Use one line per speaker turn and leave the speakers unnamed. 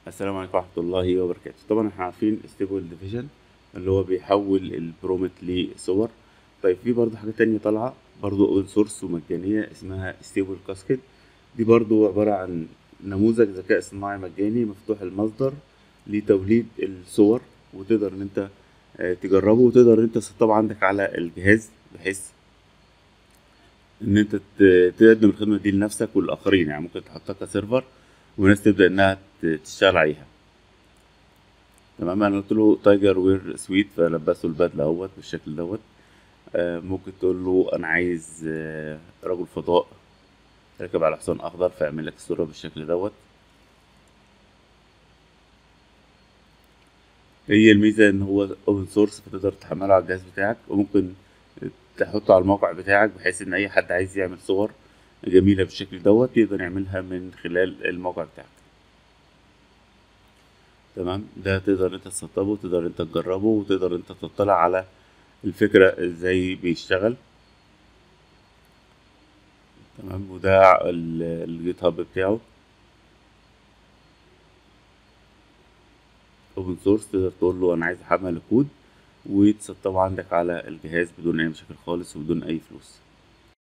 السلام عليكم ورحمة الله وبركاته طبعا احنا عارفين ستيبل ديفيجن اللي هو بيحول البرومت لصور طيب في برضه حاجة تانية طالعة برضه اوبن سورس ومجانية اسمها ستيبل كاسكيد دي برضه عبارة عن نموذج ذكاء اصطناعي مجاني مفتوح المصدر لتوليد الصور وتقدر ان انت آه، تجربه وتقدر ان انت تسطبه عندك على الجهاز بحيث ان انت ت- تقدم الخدمة دي لنفسك وللآخرين يعني ممكن تحطها كسيرفر والناس تبدأ انها ت- تشتغل عليها تمام انا قلت له تايجر وير سويت فلبسه البدله اهوت بالشكل دوت آه، ممكن تقول له انا عايز آه، رجل فضاء راكب على حصان اخضر فيعمل لك الصوره بالشكل دوت هي الميزه ان هو اوبن سورس فتقدر تحمله على الجهاز بتاعك وممكن تحطه على الموقع بتاعك بحيث ان اي حد عايز يعمل صور جميله بالشكل دوت يقدر يعملها من خلال الموقع بتاعك تمام ده تقدر انت تسطبه تقدر انت تجربه وتقدر انت تطلع على الفكرة ازاي بيشتغل تمام وده ال- الجيت هاب بتاعه اوبن سورس تقدر تقول له انا عايز احمل الكود وتسطبه عندك على الجهاز بدون اي مشاكل خالص وبدون اي فلوس